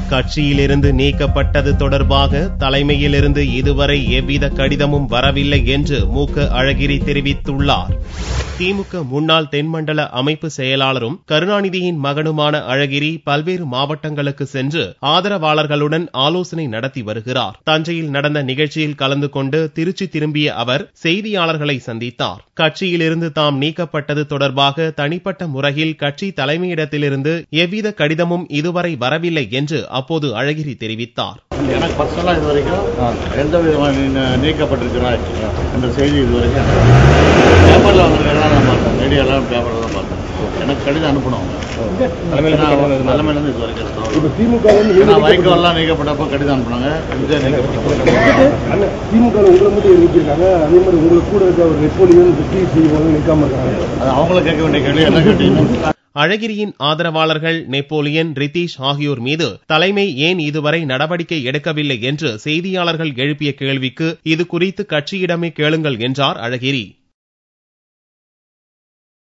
கட்சியிலிருந்து நீக்கப்பட்டது தொடர்பாக தலைமையிலிருந்து இதுவரை எவ்வித கடிதமும் வரவில்லை என்று மு க அழகிரி தெரிவித்துள்ளார் திமுக முன்னாள் தென்மண்டல அமைப்பு செயலாளரும் கருணாநிதியின் மகனுமான அழகிரி பல்வேறு மாவட்டங்களுக்கு சென்று ஆதரவாளர்களுடன் ஆலோசனை நடத்தி வருகிறார் தஞ்சையில் நடந்த நிகழ்ச்சியில் கலந்து கொண்டு திருச்சி திரும்பிய அவர் செய்தியாளர்களை சந்தித்தார் கட்சியிலிருந்து தாம் நீக்கப்பட்டது தொடர்பாக தனிப்பட்ட முறையில் கட்சி தலைமையிடத்திலிருந்து எவ்வித கடிதமும் இதுவரை வரவில்லை என்று அப்போது அழகிரி தெரிவித்தார் எனக்கு பர்சனலாக இது வரைக்கும் எந்த விதமான நீ- நீக்கப்பட்டிருக்கிறாய் என்ற செய்தி இது வரைக்கும் பேப்பரில் வந்திருக்கலாம் நான் பார்த்தேன் மீடியாலாம் பேப்பரில் தான் பார்த்தேன் எனக்கு கடிதம் அனுப்பணும் தலைமையிலேருந்து இது வரைக்கும் தகவல். இப்ப திமுக வந்து ஏன்னா வைகோலாம் நீக்கப்பட்டப்போ கடிதம் அனுப்புனாங்க விஜய் நீக்கப்பட்டப்போ அண்ணா, திமுக ல உங்களை மட்டும் நிறுத்திருக்காங்க அதே மாதிரி உங்களுக்கு கூட இருக்க ஒரு நெப்போலியன் டி சி இவங்க நிற்காம இருக்காங்க அது அவங்கள கேட்க வேண்டிய கேள்வி என்ன கேட்டீங்கன்னா அழகிரியின் ஆதரவாளர்கள் நெப்போலியன் ரிதீஷ் ஆகியோர் மீது தலைமை ஏன் இதுவரை நடவடிக்கை எடுக்கவில்லை என்று செய்தியாளர்கள் எழுப்பிய கேள்விக்கு இது குறித்து கட்சியிடமே கேளுங்கள் என்றார் அழகிரி